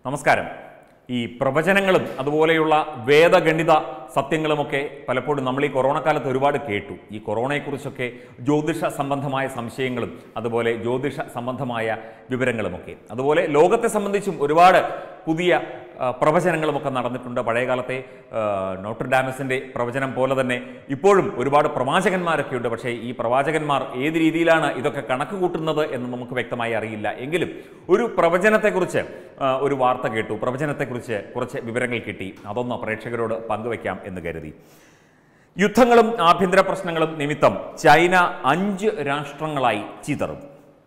നമസ്കാരം ഈ പ്രവചനങ്ങളും അതുപോലെയുള്ള വേദഗണിത സത്യങ്ങളുമൊക്കെ പലപ്പോഴും നമ്മൾ ഈ കൊറോണ കാലത്ത് ഒരുപാട് കേട്ടു ഈ കൊറോണയെക്കുറിച്ചൊക്കെ ജ്യോതിഷ സംബന്ധമായ സംശയങ്ങളും അതുപോലെ ജ്യോതിഷ സംബന്ധമായ വിവരങ്ങളുമൊക്കെ അതുപോലെ ലോകത്തെ സംബന്ധിച്ചും ഒരുപാട് പുതിയ ആ, പ്രവചനങ്ങളുമൊക്കെ നടന്നിട്ടുണ്ട് പഴയകാലത്തെ ആ, നോട്ടർഡാമസിൻ്റെ പ്രവചനം പോലെ തന്നെ ഇപ്പോഴും ഒരുപാട് പ്രവാചകന്മാരൊക്കെ ഉണ്ട് പക്ഷേ ഈ പ്രവാചകന്മാർ ഏത് രീതിയിലാണ് ഇതൊക്കെ കണക്ക് കൂട്ടുന്നത് എന്ന് നമുക്ക് വ്യക്തമായി അറിയില്ല എങ്കിലും ഒരു പ്രവചനത്തെക്കുറിച്ച് ആ, ഒരു വാർത്ത കേട്ടു പ്രവചനത്തെക്കുറിച്ച് കുറച്ച് വിവരങ്ങൾ കിട്ടി അതൊന്ന് പ്രേക്ഷകരോട് പങ്കുവയ്ക്കാം എന്ന് കരുതി യുദ്ധങ്ങളും ആഭ്യന്തര പ്രശ്നങ്ങളും നിമിത്തം ചൈന അഞ്ച് രാഷ്ട്രങ്ങളായി ചിതറും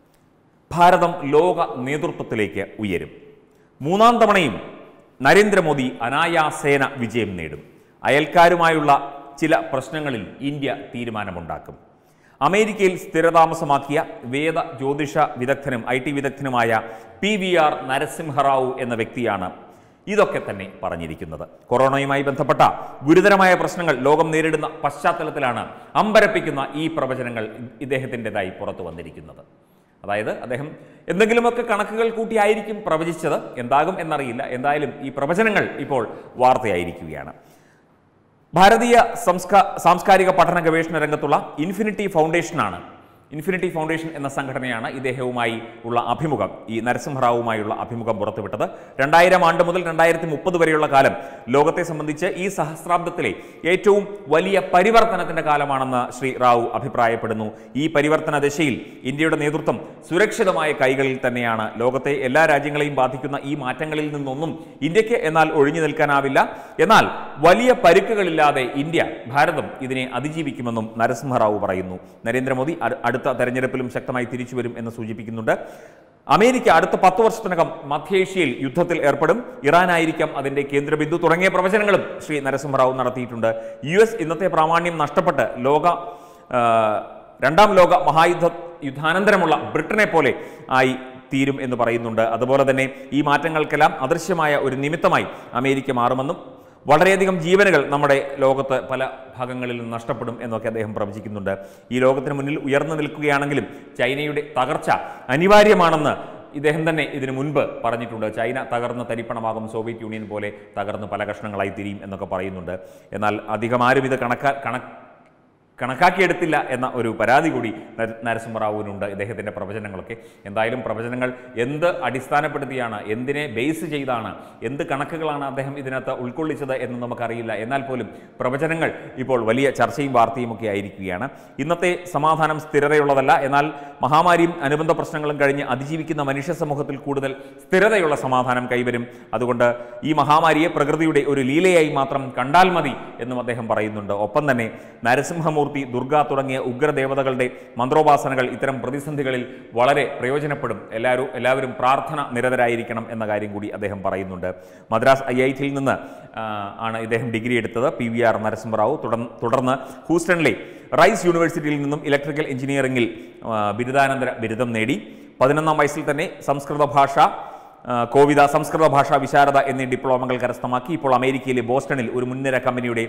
ഭാരതം ലോക നേതൃത്വത്തിലേക്ക് ഉയരും മൂന്നാം തവണയും നരേന്ദ്രമോദി അനായാസേന വിജയം നേടും അയൽക്കാരുമായുള്ള ചില പ്രശ്നങ്ങളിൽ ഇന്ത്യ തീരുമാനമുണ്ടാക്കും അമേരിക്കയിൽ സ്ഥിരതാമസമാക്കിയ വേദ ജ്യോതിഷ വിദഗ്ധനും ഐ ടി വിദഗ്ധനുമായ പി വി ആർ നരസിംഹറാവു എന്ന വ്യക്തിയാണ് ഇതൊക്കെ തന്നെ പറഞ്ഞിരിക്കുന്നത് കൊറോണയുമായി ബന്ധപ്പെട്ട ഗുരുതരമായ പ്രശ്നങ്ങൾ ലോകം നേരിടുന്ന പശ്ചാത്തലത്തിലാണ് അമ്പരപ്പിക്കുന്ന ഈ പ്രവചനങ്ങൾ ഇദ്ദേഹത്തിൻ്റെതായി പുറത്തു വന്നിരിക്കുന്നത് അതായത് അദ്ദേഹം എന്തെങ്കിലുമൊക്കെ കണക്കുകൾ കൂട്ടിയായിരിക്കും പ്രവചിച്ചത് എന്താകും എന്നറിയില്ല എന്തായാലും ഈ പ്രവചനങ്ങൾ ഇപ്പോൾ വാർത്തയായിരിക്കുകയാണ് ഭാരതീയ സംസ്കാ സാംസ്കാരിക പഠന ഗവേഷണ രംഗത്തുള്ള ഇൻഫിനിറ്റി ഫൗണ്ടേഷനാണ് ഇൻഫിനിറ്റി ഫൗണ്ടേഷൻ എന്ന സംഘടനയാണ് ഇദ്ദേഹവുമായി ഉള്ള അഭിമുഖം ഈ നരസിംഹറാവുമായുള്ള അഭിമുഖം പുറത്തുവിട്ടത് രണ്ടായിരം ആണ്ട് മുതൽ രണ്ടായിരത്തി മുപ്പത് വരെയുള്ള കാലം ലോകത്തെ സംബന്ധിച്ച് ഈ സഹസ്രാബ്ദത്തിലെ ഏറ്റവും വലിയ പരിവർത്തനത്തിന്റെ കാലമാണെന്ന് ശ്രീ റാവു അഭിപ്രായപ്പെടുന്നു ഈ പരിവർത്തന ദശയിൽ ഇന്ത്യയുടെ നേതൃത്വം സുരക്ഷിതമായ കൈകളിൽ തന്നെയാണ് ലോകത്തെ എല്ലാ രാജ്യങ്ങളെയും ബാധിക്കുന്ന ഈ മാറ്റങ്ങളിൽ നിന്നൊന്നും ഇന്ത്യക്ക് എന്നാൽ ഒഴിഞ്ഞു നിൽക്കാനാവില്ല എന്നാൽ വലിയ പരുക്കുകളില്ലാതെ ഇന്ത്യ ഭാരതം ഇതിനെ അതിജീവിക്കുമെന്നും നരസിംഹറാവു പറയുന്നു നരേന്ദ്രമോദി അ- അടുത്ത തെരഞ്ഞെടുപ്പിലും ശക്തമായി തിരിച്ചു വരും എന്ന് സൂചിപ്പിക്കുന്നുണ്ട് അമേരിക്ക അടുത്ത പത്ത് വർഷത്തിനകം മധ്യേഷ്യയിൽ യുദ്ധത്തിൽ ഏർപ്പെടും ഇറാനായിരിക്കാം അതിന്റെ കേന്ദ്രബിന്ദു തുടങ്ങിയ പ്രവചനങ്ങളും ശ്രീ നരസിംഹറാവു നടത്തിയിട്ടുണ്ട് യു എസ് ഇന്നത്തെ പ്രാമാണ്യം നഷ്ടപ്പെട്ട് ലോക ആ, രണ്ടാം ലോക മഹായുദ്ധ യുദ്ധാനന്തരമുള്ള ബ്രിട്ടനെ പോലെ ആയി തീരും എന്ന് പറയുന്നുണ്ട് അതുപോലെ തന്നെ ഈ മാറ്റങ്ങൾക്കെല്ലാം അദൃശ്യമായ ഒരു നിമിത്തമായി അമേരിക്ക മാറുമെന്നും വളരെയധികം ജീവനുകൾ നമ്മുടെ ലോകത്ത് പല ഭാഗങ്ങളിൽ നിന്ന് നഷ്ടപ്പെടും എന്നൊക്കെ അദ്ദേഹം പ്രവചിക്കുന്നുണ്ട് ഈ ലോകത്തിന് മുന്നിൽ ഉയർന്നു നിൽക്കുകയാണെങ്കിലും ചൈനയുടെ തകർച്ച അനിവാര്യമാണെന്ന് ഇദ്ദേഹം തന്നെ ഇതിനു മുൻപ് പറഞ്ഞിട്ടുണ്ട് ചൈന തകർന്ന് തരിപ്പണമാകും സോവിയറ്റ് യൂണിയൻ പോലെ തകർന്ന് പല കഷ്ണങ്ങളായി തിരിയും എന്നൊക്കെ പറയുന്നുണ്ട് എന്നാൽ അധികം ആരും ഇത് കണക്കാ കണക്ക് കണക്കാക്കിയെടുത്തില്ല എന്ന ഒരു പരാതി കൂടി നര- നരസിംഹറാവുവിനുണ്ട് ഇദ്ദേഹത്തിൻ്റെ പ്രവചനങ്ങളൊക്കെ എന്തായാലും പ്രവചനങ്ങൾ എന്ത് അടിസ്ഥാനപ്പെടുത്തിയാണ് എന്തിനെ ബേസ് ചെയ്താണ് എന്ത് കണക്കുകളാണ് അദ്ദേഹം ഇതിനകത്ത് ഉൾക്കൊള്ളിച്ചത് എന്ന് നമുക്കറിയില്ല എന്നാൽ പോലും പ്രവചനങ്ങൾ ഇപ്പോൾ വലിയ ചർച്ചയും വാർത്തയും ഒക്കെ ആയിരിക്കുകയാണ് ഇന്നത്തെ സമാധാനം സ്ഥിരതയുള്ളതല്ല എന്നാൽ മഹാമാരിയും അനുബന്ധ പ്രശ്നങ്ങളും കഴിഞ്ഞ് അതിജീവിക്കുന്ന മനുഷ്യ സമൂഹത്തിൽ കൂടുതൽ സ്ഥിരതയുള്ള സമാധാനം കൈവരും അതുകൊണ്ട് ഈ മഹാമാരിയെ പ്രകൃതിയുടെ ഒരു ലീലയായി മാത്രം കണ്ടാൽ മതി എന്നും അദ്ദേഹം പറയുന്നുണ്ട് ഒപ്പം തന്നെ നരസിംഹമൂർത്തി ദുർഗ തുടങ്ങിയ ഉഗ്രദേവതകളുടെ മന്ത്രോപാസനകൾ ഇത്തരം പ്രതിസന്ധികളിൽ വളരെ പ്രയോജനപ്പെടും എല്ലാവരും എല്ലാവരും പ്രാർത്ഥന നിരതരായിരിക്കണം എന്ന കാര്യം കൂടി അദ്ദേഹം പറയുന്നുണ്ട് മദ്രാസ് ഐ ഐ ടിയിൽ നിന്ന് ആ, ആണ് ഇദ്ദേഹം ഡിഗ്രി എടുത്തത് പി വി ആർ നരസിംഹറാവു തുടർന്ന് തുടർന്ന് ഹൂസ്റ്റണിലെ റൈസ് യൂണിവേഴ്സിറ്റിയിൽ നിന്നും ഇലക്ട്രിക്കൽ എഞ്ചിനീയറിംഗിൽ ആ, ബിരുദാനന്തര ബിരുദം നേടി പതിനൊന്നാം വയസ്സിൽ തന്നെ സംസ്കൃത ഭാഷ ആ, കോവിത സംസ്കൃത ഭാഷാ വിശാരദ എന്നീ ഡിപ്ലോമകൾ കരസ്ഥമാക്കി ഇപ്പോൾ അമേരിക്കയിലെ ബോസ്റ്റണിൽ ഒരു മുൻനിര കമ്പനിയുടെ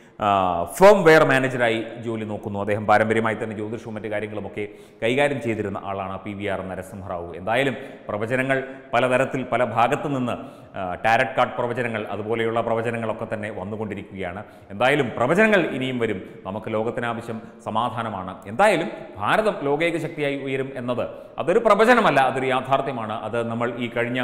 ഫേം വെയർ മാനേജറായി ജോലി നോക്കുന്നു അദ്ദേഹം പാരമ്പര്യമായി തന്നെ ജ്യോതിഷവും മറ്റു കാര്യങ്ങളുമൊക്കെ കൈകാര്യം ചെയ്തിരുന്ന ആളാണ് പി വി ആർ നരസിംഹറാവു എന്തായാലും പ്രവചനങ്ങൾ പലതരത്തിൽ പല ഭാഗത്തു നിന്ന് ആ, ടാരറ്റ് കാർഡ് പ്രവചനങ്ങൾ അതുപോലെയുള്ള പ്രവചനങ്ങളൊക്കെ തന്നെ വന്നുകൊണ്ടിരിക്കുകയാണ് എന്തായാലും പ്രവചനങ്ങൾ ഇനിയും വരും നമുക്ക് ലോകത്തിനാവശ്യം സമാധാനമാണ് എന്തായാലും ഭാരതം ലോകൈക ശക്തിയായി ഉയരും എന്നത് അതൊരു പ്രവചനമല്ല അതൊരു യാഥാർത്ഥ്യമാണ് അത് നമ്മൾ ഈ കഴിഞ്ഞ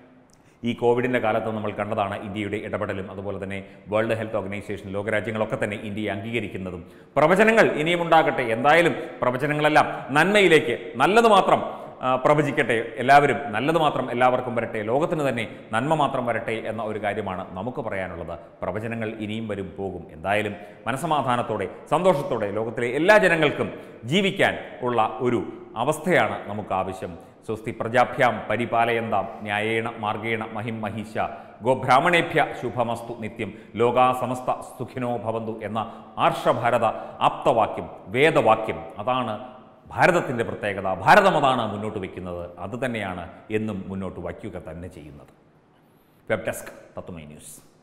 ഈ കോവിഡിൻ്റെ കാലത്ത് നമ്മൾ കണ്ടതാണ് ഇന്ത്യയുടെ ഇടപെടലും അതുപോലെ തന്നെ വേൾഡ് ഹെൽത്ത് ഓർഗനൈസേഷൻ ലോകരാജ്യങ്ങളൊക്കെ തന്നെ ഇന്ത്യയെ അംഗീകരിക്കുന്നതും പ്രവചനങ്ങൾ ഇനിയും ഉണ്ടാകട്ടെ എന്തായാലും പ്രവചനങ്ങളെല്ലാം നന്മയിലേക്ക് നല്ലത് മാത്രം ആ, പ്രവചിക്കട്ടെ എല്ലാവരും നല്ലത് മാത്രം എല്ലാവർക്കും വരട്ടെ ലോകത്തിന് തന്നെ നന്മ മാത്രം വരട്ടെ എന്ന ഒരു കാര്യമാണ് നമുക്ക് പറയാനുള്ളത് പ്രവചനങ്ങൾ ഇനിയും വരും പോകും എന്തായാലും മനസമാധാനത്തോടെ സന്തോഷത്തോടെ ലോകത്തിലെ എല്ലാ ജനങ്ങൾക്കും ജീവിക്കാൻ ഉള്ള ഒരു അവസ്ഥയാണ് നമുക്ക് ആവശ്യം സ്വസ്തി പ്രജാഭ്യാം പരിപാലയന്താം ന്യായേണ മാർഗേണ മഹിം മഹിഷ ഗോബ്രാഹ്മണേഭ്യ ശുഭമസ്തു നിത്യം ലോകാ സമസ്ത സുഖിനോ ഭവന്തു എന്ന ആർഷഭാരത ആപ്തവാക്യം വേദവാക്യം അതാണ് ഭാരതത്തിൻ്റെ പ്രത്യേകത ഭാരതം അതാണ് മുന്നോട്ട് വയ്ക്കുന്നത് അത് തന്നെയാണ് എന്നും മുന്നോട്ട് വയ്ക്കുക തന്നെ ചെയ്യുന്നത് വെബ് ഡെസ്ക് തത്വമൈ ന്യൂസ്